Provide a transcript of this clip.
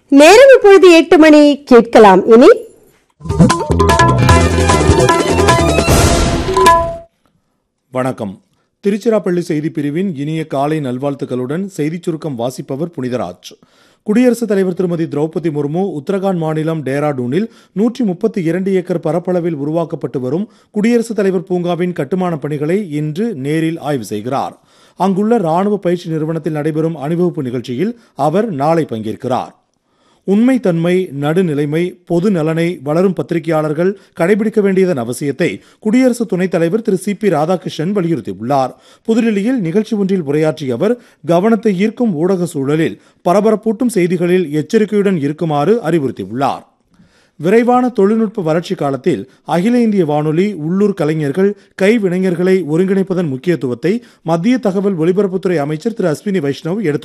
நேரம் இப்பொழுது எட்டு மணி கேட்கலாம் இனி வணக்கம் திருச்சிராப்பள்ளி செய்திப் பிரிவின் இனிய காலை நல்வாழ்த்துக்களுடன் செய்திச் சுருக்கம் வாசிப்பவர் புனிதராஜ் குடியரசுத் தலைவர் திருமதி திரௌபதி முர்மு உத்தரகாண்ட் மாநிலம் டேராடூனில் நூற்றி முப்பத்தி இரண்டு ஏக்கர் பரப்பளவில் உருவாக்கப்பட்டு வரும் குடியரசுத் தலைவர் பூங்காவின் கட்டுமானப் பணிகளை இன்று நேரில் ஆய்வு செய்கிறார் அங்குள்ள ராணுவ பயிற்சி நிறுவனத்தில் நடைபெறும் அணிவகுப்பு நிகழ்ச்சியில் அவர் நாளை பங்கேற்கிறார் உண்மைத்தன்மை நடுநிலைமை பொது நலனை வளரும் பத்திரிகையாளர்கள் கடைபிடிக்க வேண்டியதன் அவசியத்தை குடியரசு துணைத் தலைவர் திரு சி பி ராதாகிருஷ்ணன் வலியுறுத்தியுள்ளார் புதுடில்லியில் நிகழ்ச்சி ஒன்றில் உரையாற்றிய அவர் கவனத்தை ஈர்க்கும் ஊடக சூழலில் பரபரப்பூட்டும் செய்திகளில் எச்சரிக்கையுடன் இருக்குமாறு அறிவுறுத்தியுள்ளார் விரைவான தொழில்நுட்ப வளர்ச்சி காலத்தில் அகில இந்திய வானொலி உள்ளூர் கலைஞர்கள் கைவினைஞர்களை ஒருங்கிணைப்பதன் முக்கியத்துவத்தை மத்திய தகவல் ஒலிபரப்புத்துறை அமைச்சர் திரு அஸ்வினி வைஷ்ணவ் எடுத்துரைத்தார்